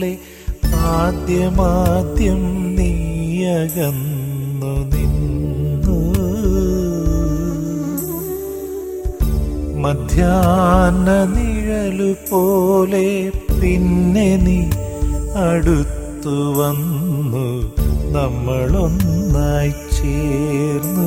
പോലെ ആദ്യമാദ്യം നീയകന്നു നിന്നു മധ്യാഹ്ന നിഴലു പോലെ പിന്നെ നീ അടുത്തു വന്നു നമ്മളൊന്നായി ചേർന്നു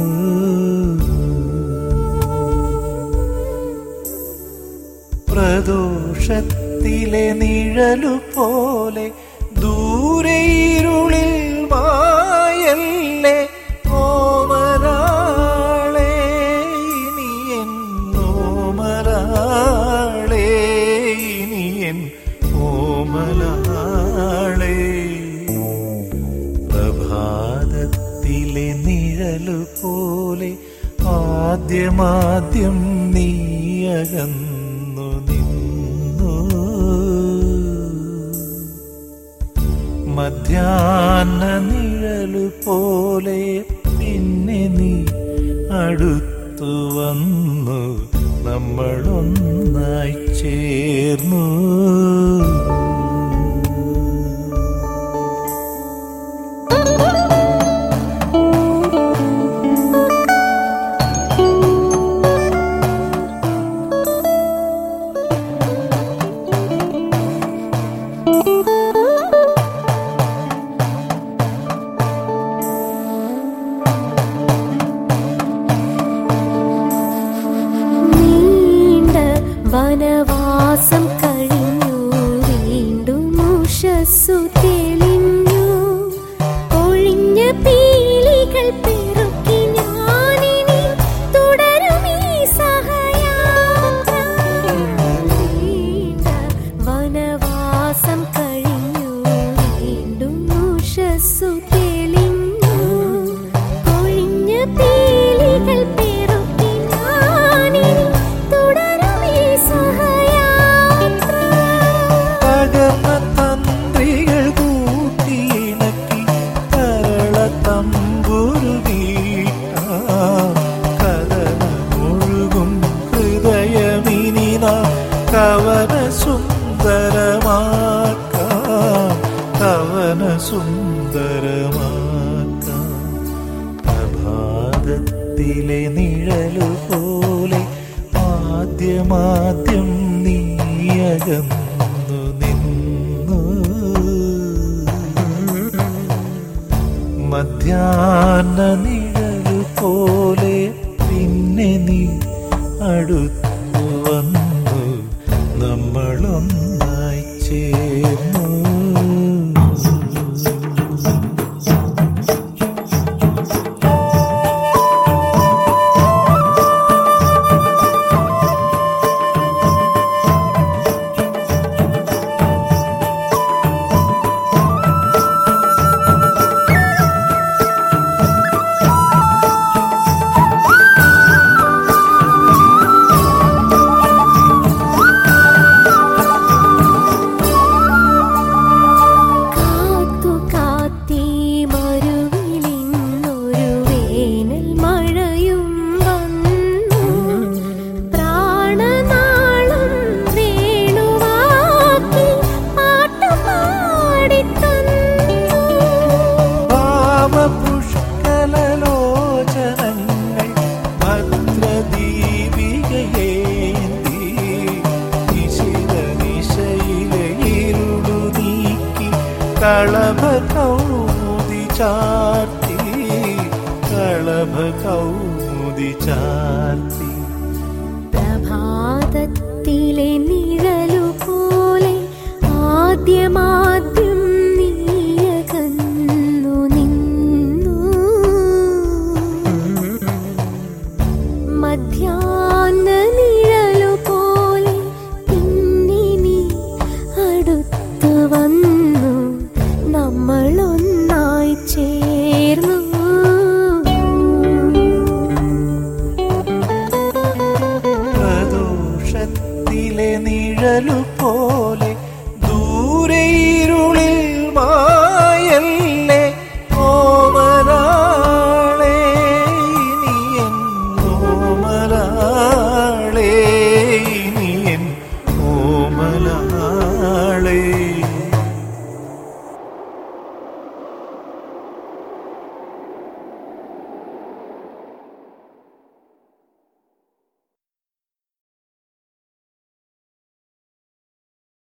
പ്രദോഷത്തിലെ നിഴലു പോലെ ദൂരെ ഇരുളിൽ മായല്ലേ ഓമരാളെ ഇനി എന്നോമരാളെ ഇനി എൻ ഓമലാളെ പ്രഭാതത്തിലെ നിഴലു പോലെ ആദ്യമാദ്യം നീയകന്നു നിന്നു മധ്യാഹ്ന നിഴലു പോലെ പിന്നെ നീ അടുത്തു വന്നു നമ്മളൊന്നായി ചേർന്നു നീണ്ട വനവാസം കഴിഞ്ഞു വീണ്ടും ഉഷസ്സു തെളിഞ്ഞു ഒഴിഞ്ഞ പീലികൾ പെറുക്കി ഞാനിനി തുടരും ഈ സഹയാത്ര നീണ്ട വനവാസം കഴിഞ്ഞു വീണ്ടും ഉഷസ്സു തെളിഞ്ഞു ഒഴിഞ്ഞ പീലികൾ പെറുക്കി ഞാനിനി തുടരും ഈ സഹയാത്ര പകർന്ന തന്ത്രികൾ കൂട്ടിയിണക്കി കരള തമ്പുരു കഥനമൊഴുകും ഹൃദയമിനി നാം കവന സുന്ദരമാക്കാം കവന സുന്ദരമാക്കാം പ്രഭാതത്തിലെ നിഴലു പോലെ ആദ്യമാദ്യം നീയകന്നു നിന്നു മധ്യാഹ്ന നിഴലു പോലെ പിന്നെ നീ അടുത്തു വന്നു നമ്മളൊന്നായി ചേർന്നു കാത്തു കാത്തീ മരുവിലിന്നൊരു വേനൽ മഴയും വന്നു പ്രാണനാളം വേണുവാക്കി പാട്ടുപാടിത്തന്നു ഭാവപുഷ്കലലോചനങ്ങൾ ഭദ്രദീപികയേന്തി നിശിത നിശയിലെ ഇരുളു നീക്കി കളഭ കൗമുദി ചാർത്തി കളഭ കൗമുദി ചാർത്തി പ്രഭാതത്തിലെ നിഴലു പോലെ ആദ്യമാദ്യം നീയകന്നു നിന്നു മധ്യാഹ്ന നിഴലു പോലെ പിന്നെ നീ അടുത്തു വന്നു നമ്മളൊന്നായി ചേർന്നു പ്രദോഷത്തിലെ നിഴലു പോലെ